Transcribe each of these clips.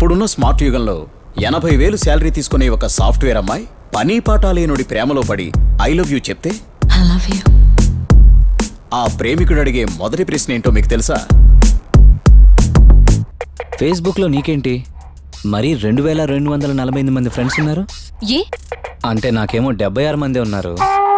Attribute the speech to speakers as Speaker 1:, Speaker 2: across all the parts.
Speaker 1: ఇప్పుడున్న స్మార్ట్ యుగంలో ఎనభై వేలు శాలరీ తీసుకునే ఒక సాఫ్ట్వేర్ అమ్మాయి పని పాట లేనుడి ప్రేమలో పడి ఐ లవ్ యూ చెప్తే
Speaker 2: ఐ లవ్ యూ
Speaker 1: ఆ ప్రేమికుడు అడిగే మొదటి ప్రశ్న ఏంటో మీకు తెలుసా
Speaker 3: ఫేస్బుక్లో నీకేంటి మరి రెండు వేల రెండు వందల నలభై ఎనిమిది మంది ఫ్రెండ్స్ ఉన్నారు
Speaker 2: ఏ
Speaker 3: అంటే నాకేమో డెబ్బై ఆరు మంది ఉన్నారు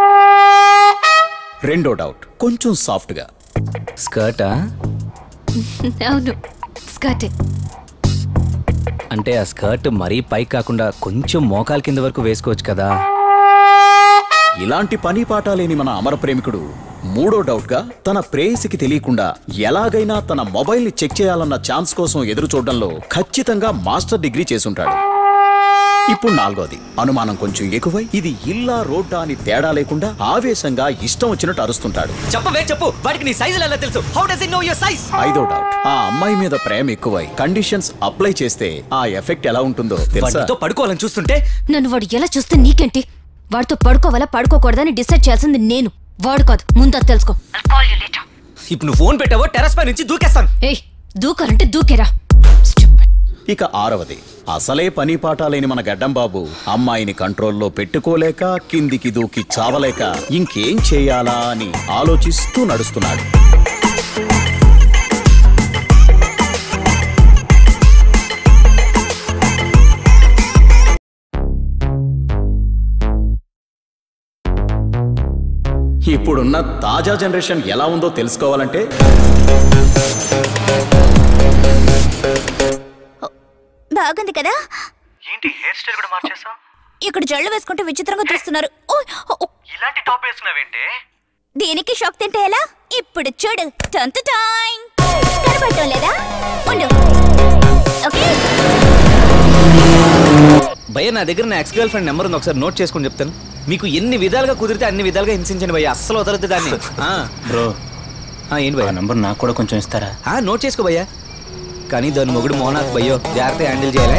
Speaker 1: రెండో డౌట్ కొంచెం సాఫ్ట్గా
Speaker 3: స్కర్టా
Speaker 2: అవును స్కర్ట్
Speaker 3: అంటే ఆ స్కర్ట్ మరీ పైకి కాకుండా కొంచెం మోకాల కింద వరకు వేసుకోవచ్చు కదా
Speaker 1: ఇలాంటి పని పాట లేని మన అమర ప్రేమికుడు మూడో డౌట్ గా తన ప్రేయసికి తెలియకుండా ఎలాగైనా తన మొబైల్ ని చెక్ చేయాలన్న ఛాన్స్ కోసం ఎదురు చూడడంలో ఖచ్చితంగా మాస్టర్ డిగ్రీ చేసుంటాడు ఇప్పుడు నాలుగోది అనుమానం కొంచెం ఎక్కువై ఇది ఇల్లా రోడ్డా అని తేడా లేకుండా ఆవేశంగా ఇష్టం వచ్చినట్టు అరుస్తుంటాడు
Speaker 3: చెప్పవే చెప్పు వాడికి నీ సైజులు ఎలా తెలుసు how does it know your size
Speaker 1: ఐదో డౌట్ ఆ అమ్మాయి మీద ప్రేమ ఎక్కువై కండిషన్స్ అప్లై చేస్తే ఆ ఎఫెక్ట్ ఎలా ఉంటుందో తెలుసా
Speaker 3: వాడితో పడుకోవాలని చూస్తుంటే
Speaker 2: నన్ను వాడు ఎలా చూస్తే నీకేంటి వాడితో పడుకోవాలా పడుకోకూడదని డిసైడ్ చేయాల్సింది నేను వాడు కాదు ముందు అది తెలుసుకో
Speaker 3: ఇప్పుడు నువ్వు ఫోన్ పెట్టావో టెరస్ పై నుంచి దూకేస్తాను
Speaker 2: ఏయ్ దూకాలంటే దూకేరా
Speaker 1: ఇక ఆరవది అసలే పని పాట లేని మన గడ్డం బాబు అమ్మాయిని కంట్రోల్లో పెట్టుకోలేక కిందికి దూకి చావలేక ఇంకేం చేయాలా అని ఆలోచిస్తూ నడుస్తున్నాడు ఇప్పుడున్న తాజా జనరేషన్ ఎలా ఉందో తెలుసుకోవాలంటే
Speaker 4: బాగుంది కదా
Speaker 5: ఏంటి హెయిర్ స్టైల్ కూడా మార్చేసావు
Speaker 4: ఇక్కడ జళ్ళు వేసుకుంటే విచిత్రంగా చూస్తున్నారు ఓయ్, ఓ,
Speaker 5: ఇలాంటి టాప్ వేసుకున్నావేంటి
Speaker 4: దీనికి షాక్ తింటే ఎలా ఇప్పుడు చూడు టంత టైం కనబడటం లేదా ఉండు ఓకే
Speaker 3: భయ్య నా దగ్గర నా ఎక్స్ గర్ల్ ఫ్రెండ్ నెంబర్ ఉంది ఒకసారి నోట్ చేసుకొని చెప్తాను మీకు ఎన్ని విధాలుగా కుదిరితే అన్ని విధాలుగా హింసించండి భయ్య అస్సలు వదలద్దు దాన్ని ఆ,
Speaker 6: బ్రో
Speaker 3: ఆ, ఏంటి
Speaker 6: ఆ
Speaker 3: భయ్య
Speaker 6: నంబర్ నాకు కూడా కొంచెం ఇస్తారా
Speaker 3: ఆ, నోట్ చేసుకో భయ్య కానీ దాని మొగుడు మోనాథ్ భయ్యో జాగ్రత్త హ్యాండిల్ చేయాలి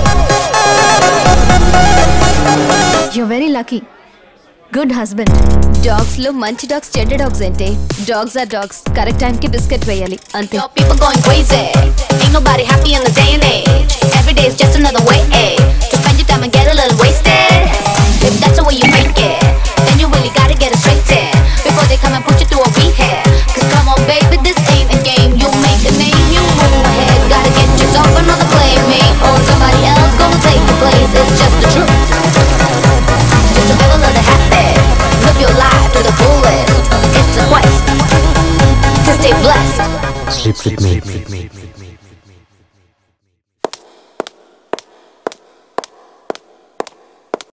Speaker 2: you very lucky good husband dogs లో మంచి డాగ్స్ చెడ్డ డాగ్స్ ఏంటి dogs or dogs correct time కి బిస్కెట్ వేయాలి అంతే
Speaker 7: Yo, people going crazy. Ain't nobody happy in the day and age. Every day is just another way eh, to spend your time and get a little wasted. If that's the way you make it, then you really gotta get it straight in before they come and put you through a rehab. Cause come on, baby, this ain't a game. You make a name, you move ahead. Gotta get yourself another playmate or somebody else gonna take your place. It's just the truth. Just to live a little happy, live your life to the fullest. It's a quest to stay blessed.
Speaker 6: Sleep with me